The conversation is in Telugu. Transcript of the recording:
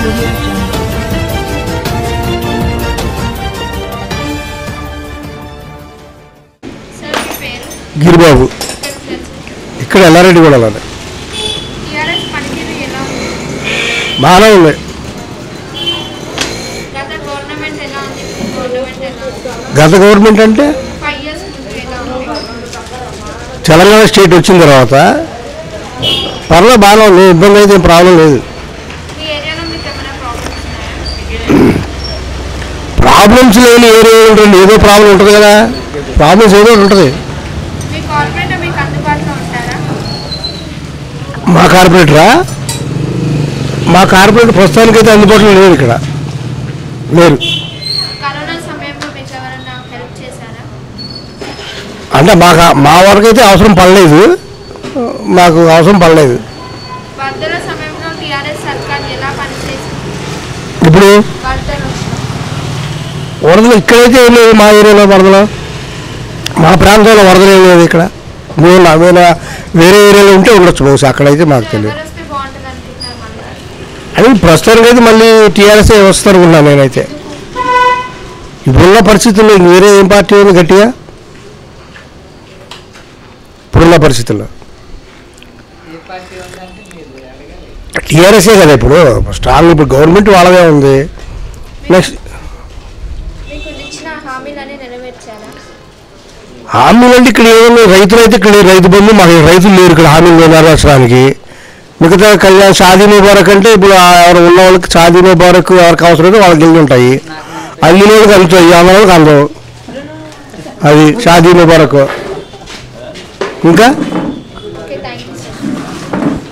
audio jungle. సార్ మీ పేరు గిరిబాబు ఇక్కడ తెలుసు ఇక్కడ ఎల్లారెడ్డి కూడా అలానే టీఆర్ఎస్ పనితీరు ఎలా ఉంది బాగానే ఉంది గత గవర్నమెంట్ ఎలా ఉంది ఇప్పుడు గవర్నమెంట్ ఎలా ఉంది గత గవర్నమెంట్ అంటే ఫైవ్ ఇయర్స్ ముందు ఎలా ఉంది తెలంగాణ స్టేట్ వచ్చిన తర్వాత పర్లేదు బాగానే ఉంది ఇబ్బంది అయితే ఏం ప్రాబ్లం లేదు మీ ఏరియాలో మీకు ఏమైనా ప్రాబ్లమ్స్ ఉన్నాయా ప్రాబ్లమ్స్ లేని ఏరియా ఉంటుంది ఏదో ప్రాబ్లం ఉంటుంది కదా ప్రాబ్లమ్స్ ఏదో ఒకటి ఉంటుంది మీ కార్పొరేటర్ మీకు అందుబాటులో ఉంటారా మా కార్పొరేటరా మా కార్పొరేటర్ ప్రస్తుతానికైతే అందుబాటులో లేదు ఇక్కడ లేరు కరోనా సమయంలో మీకు ఎవరైనా హెల్ప్ చేశారా అంటే మాకు మా వరకు అయితే అవసరం పడలేదు మాకు అవసరం పడలేదు వరదల సమయంలో టీఆర్ఎస్ సర్కార్ ఎలా పనిచేసింది ఇప్పుడు వరదలు వరదలు ఇక్కడైతే ఏం లేదు మా ఏరియాలో వరదలు మా ప్రాంతంలో వరదలు ఏం లేదు ఇక్కడ మేము ఏమైనా వేరే ఏరియాలో ఉంటే ఉండొచ్చు బహుశా అక్కడైతే మాకు తెలియదు ఎవరు వస్తే బాగుంటుంది అనుకుంటున్నారు మళ్ళీ అని ప్రస్తుతానికి అయితే మళ్ళీ టీఆర్ఎస్ వస్తారు ఉన్నాను నేనైతే ఇప్పుడున్న పరిస్థితుల్లో ఇంక వేరే ఏం పార్టీ ఉంది గట్టిగా ఇప్పుడున్న పరిస్థితుల్లో టీఆర్ఎస్ఏ కదా ఇప్పుడు స్ట్రాంగ్ ఇప్పుడు గవర్నమెంట్ వాళ్ళదే ఉంది నెక్స్ట్ మీకు ఇచ్చిన హామీలన్నీ నెరవేర్చారా హామీలు అంటే ఇక్కడ ఏమన్నా రైతులు అయితే ఇక్కడ రైతు బంధు మాకు రైతులు లేరు ఇక్కడ హామీలు నెరవేర్చడానికి మిగతా కళ్యాణ్ షాదీ ముబారక్ అంటే ఇప్పుడు ఆ ఎవరు ఉన్న వాళ్ళకి షాదీ ముబారక్ ఎవరికి అవసరమైతే వాళ్ళకి వెళ్ళి ఉంటాయి అన్ని వాళ్ళకి అందుతాయి అన్న వాళ్ళకి అందవు అది షాదీ ముబారక్ ఇంకా